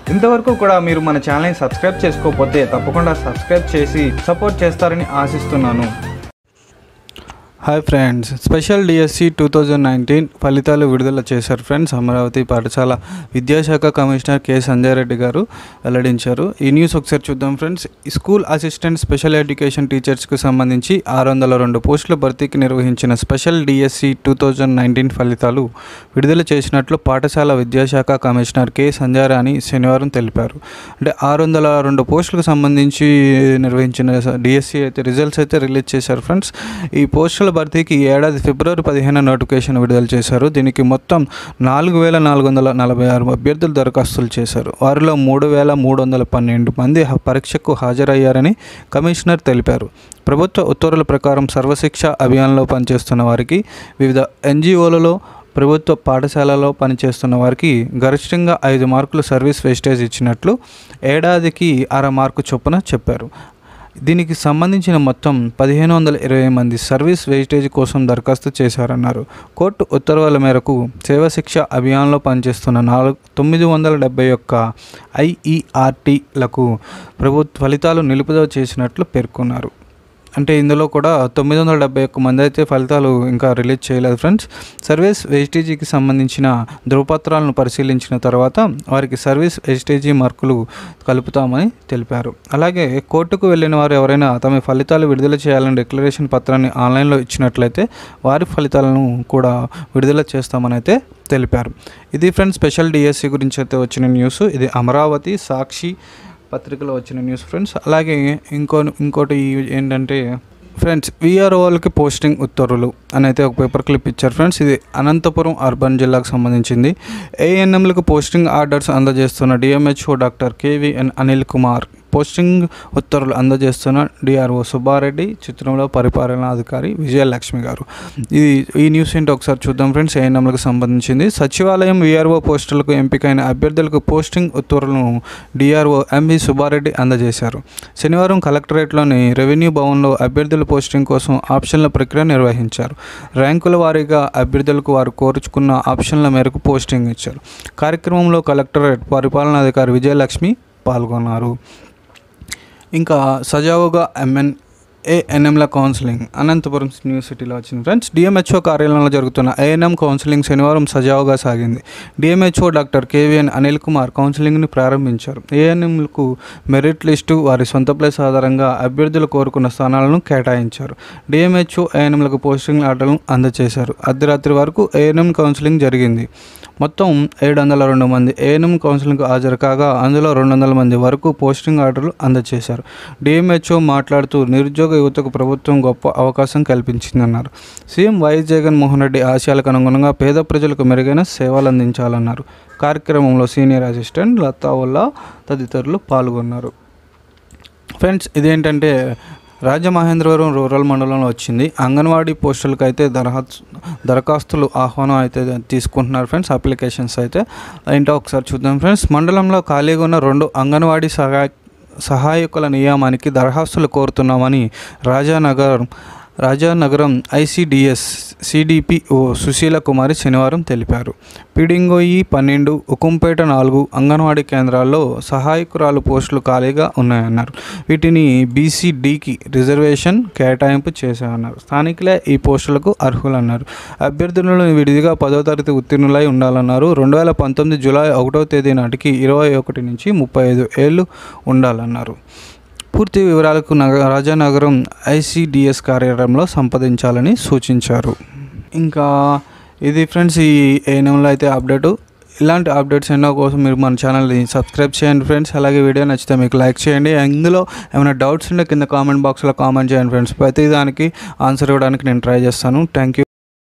ఇంతవరకు కూడా మీరు మన ఛానల్ని సబ్స్క్రైబ్ చేసుకోకపోతే తప్పకుండా సబ్స్క్రైబ్ చేసి సపోర్ట్ చేస్తారని ఆశిస్తున్నాను hi friends special DSC two thousand nineteen ఫలితాలు విడుదల చేశారు ఫ్రెండ్స్ అమరావతి పాఠశాల విద్యాశాఖ కమిషనర్ కె సంజయ్ రెడ్డి గారు వెల్లడించారు ఈ న్యూస్ ఒకసారి చూద్దాం ఫ్రెండ్స్ ఈ స్కూల్ అసిస్టెంట్ స్పెషల్ ఎడ్యుకేషన్ టీచర్స్కి సంబంధించి ఆరు వందల రెండు పోస్టుల భర్తీకి నిర్వహించిన special DSC two thousand nineteen ఫలితాలు విడుదల చేసినట్లు పాఠశాల విద్యాశాఖ కమిషనర్ కె సంజయ్ రాణి శనివారం తెలిపారు అంటే ఆరు వందల రెండు పోస్టులకు సంబంధించి నిర్వహించిన డిఎస్సి అయితే రిజల్ట్స్ అయితే రిలీజ్ చేశారు ఫ్రెండ్స్ ఈ పోస్టుల భర్తీకి ఈ ఏడాది ఫిబ్రవరి పదిహేను నోటిఫికేషన్ విడుదల చేశారు దీనికి మొత్తం నాలుగు వేల నాలుగు వందల నలభై ఆరు అభ్యర్థులు దరఖాస్తులు చేశారు వారిలో మూడు వేల మూడు వందల పన్నెండు మంది హ- పరీక్షకు హాజరయ్యారని కమిషనర్ తెలిపారు ప్రభుత్వ ఉత్తర్వుల ప్రకారం సర్వశిక్ష అభియాన్లో పనిచేస్తున్న వారికి వివిధ ఎన్జిఓలలో ప్రభుత్వ పాఠశాలలో పనిచేస్తున్న వారికి గరిష్టంగా ఐదు మార్కులు సర్వీస్ వేస్టేజ్ ఇచ్చినట్లు ఏడాదికి అర మార్కు చొప్పున చెప్పారు దీనికి సంబంధించిన మొత్తం పదిహేను వందల ఇరవై మంది సర్వీస్ వేస్టేజ్ కోసం దరఖాస్తు చేశారన్నారు కోర్టు ఉత్తర్వుల మేరకు సేవ శిక్ష అభియాన్లో పనిచేస్తున్న నాలుగు తొమ్మిది వందల డెబ్బై ఒక్క ఐఈఆర్టీలకు ప్రభుత్వ ఫలితాలు నిలుపుదల చేసినట్లు పేర్కొన్నారు అంటే ఇందులో కూడా తొమ్మిది వందల డెబ్బై ఒక్క మంది అయితే ఫలితాలు ఇంకా రిలీజ్ చేయలేదు ఫ్రెండ్స్ సర్వీస్ వేస్టేజీకి సంబంధించిన ధృవపత్రాలను పరిశీలించిన తర్వాత వారికి సర్వీస్ వేస్టేజీ మార్కులు కలుపుతామని తెలిపారు అలాగే కోర్టుకు వెళ్ళిన వారు ఎవరైనా తమ ఫలితాలు విడుదల చేయాలని డిక్లరేషన్ పత్రాన్ని ఆన్లైన్లో ఇచ్చినట్లయితే వారి ఫలితాలను కూడా విడుదల చేస్తామని అయితే తెలిపారు ఇది ఫ్రెండ్స్ స్పెషల్ డిఎస్సి గురించి అయితే వచ్చిన న్యూస్ ఇది అమరావతి సాక్షి పత్రికలో వచ్చిన న్యూస్ ఫ్రెండ్స్ అలాగే ఇంకో ఇంకోటి ఏంటంటే ఫ్రెండ్స్ విఆర్ఓలకి పోస్టింగ్ ఉత్తర్వులు అని అయితే ఒక పేపర్ క్లిప్ ఇచ్చారు ఫ్రెండ్స్ ఇది అనంతపురం అర్బన్ జిల్లాకు సంబంధించింది ఏఎన్ఎంలకు పోస్టింగ్ ఆర్డర్స్ అందజేస్తున్న DMHO doctor KVN Anil Kumar posting ఉత్తర్వులు అందజేస్తున్న డిఆర్ఓ సుబ్బారెడ్డి చిత్రంలో పరిపాలనాధికారి విజయలక్ష్మి గారు ఇది ఈ న్యూస్ ఏంటో ఒకసారి చూద్దాం ఫ్రెండ్స్ ఏఎన్ఎంలకు సంబంధించింది సచివాలయం విఆర్ఓ పోస్టులకు ఎంపికైన అభ్యర్థులకు పోస్టింగ్ ఉత్తర్వులను డిఆర్ఓ ఎంవి సుబ్బారెడ్డి అందజేశారు శనివారం కలెక్టరేట్లోని రెవెన్యూ భవన్లో అభ్యర్థుల పోస్టింగ్ కోసం ఆప్షన్ల ప్రక్రియ నిర్వహించారు ర్యాంకుల వారీగా అభ్యర్థులకు వారు కోరుచుకున్న ఆప్షన్ల మేరకు పోస్టింగ్ ఇచ్చారు కార్యక్రమంలో కలెక్టరేట్ పరిపాలనాధికారి విజయలక్ష్మి పాల్గొన్నారు ఇంకా సజావుగా ఎంఎన్ ఏఎన్ఎంల కౌన్సిలింగ్ అనంతపురం యూనివర్సిటీలో వచ్చింది ఫ్రెండ్స్ డిఎంహెచ్ఓ కార్యాలయంలో జరుగుతున్న ఏఎన్ఎం కౌన్సిలింగ్ శనివారం సజావుగా సాగింది DMHO doctor KVN Anil Kumar కౌన్సిలింగ్ని ప్రారంభించారు ఏఎన్ఎంలకు మెరిట్ లిస్టు వారి సొంత ప్లేస్ ఆధారంగా అభ్యర్థులు కోరుకున్న స్థానాలను కేటాయించారు డిఎంహెచ్ఓ ఏఎన్ఎంలకు పోస్టింగ్ ఆర్డర్లను అందజేశారు అర్ధరాత్రి వరకు ఏఎన్ఎం కౌన్సిలింగ్ జరిగింది మొత్తం ఏడు వందల రెండు మంది ఏఎన్ఎం కౌన్సిలింగ్కు హాజరు కాగా అందులో రెండు వందల మంది వరకు పోస్టింగ్ ఆర్డర్లు అందజేశారు డిఎంహెచ్ఓ మాట్లాడుతూ నిరుద్యోగ యువతకు ప్రభుత్వం గొప్ప అవకాశం కల్పించిందన్నారు సీఎం వైఎస్ జగన్మోహన్ రెడ్డి ఆశయాలకు అనుగుణంగా పేద ప్రజలకు మెరుగైన సేవలు అందించాలన్నారు కార్యక్రమంలో సీనియర్ అసిస్టెంట్ లతావుల్లా తదితరులు పాల్గొన్నారు ఫ్రెండ్స్ ఇదేంటంటే రాజమహేంద్రవరం రూరల్ మండలంలో వచ్చింది అంగన్వాడీ పోస్టులకు అయితే దరఖాస్తు దరఖాస్తులు ఆహ్వానం అయితే తీసుకుంటున్నారు ఫ్రెండ్స్ అప్లికేషన్స్ అయితే ఏంటో ఒకసారి చూద్దాం ఫ్రెండ్స్ మండలంలో ఖాళీగా ఉన్న రెండు అంగన్వాడీ సహాయ సహాయకుల నియామానికి దరఖాస్తులు కోరుతున్నామని రాజానగర్ రాజానగరం ఐసిడిఎస్ సిడిపిఓ సుశీల కుమారి శనివారం తెలిపారు పిడింగోయి పన్నెండు ఉకుంపేట నాలుగు అంగన్వాడీ కేంద్రాల్లో సహాయకురాలు పోస్టులు ఖాళీగా ఉన్నాయన్నారు వీటిని బీసీడీకి రిజర్వేషన్ కేటాయింపు చేశామన్నారు స్థానికులే ఈ పోస్టులకు అర్హులన్నారు అభ్యర్థులను విడిదిగా పదో తరగతి ఉత్తీర్ణులై ఉండాలన్నారు రెండు వేల పంతొమ్మిది జూలై ఒకటో తేదీ నాటికి ఇరవై ఒకటి నుంచి ముప్పై ఐదు ఏళ్ళు ఉండాలన్నారు పూర్తి వివరాలకు నగ రాజానగరం ఐసిడిఎస్ కార్యాలయంలో సంప్రదించాలని సూచించారు ఇంకా ఇది ఫ్రెండ్స్ ఈ ఏఎన్ఎంలో అయితే అప్డేట్ ఇలాంటి అప్డేట్స్ ఎన్నో కోసం మీరు మన ఛానల్ని సబ్స్క్రైబ్ చేయండి ఫ్రెండ్స్ అలాగే వీడియో నచ్చితే మీకు లైక్ చేయండి ఇందులో ఏమైనా డౌట్స్ ఉంటే కింద కామెంట్ బాక్స్లో కామెంట్ చేయండి ఫ్రెండ్స్ ప్రతి దానికి ఆన్సర్ ఇవ్వడానికి నేను ట్రై చేస్తాను థ్యాంక్ యూ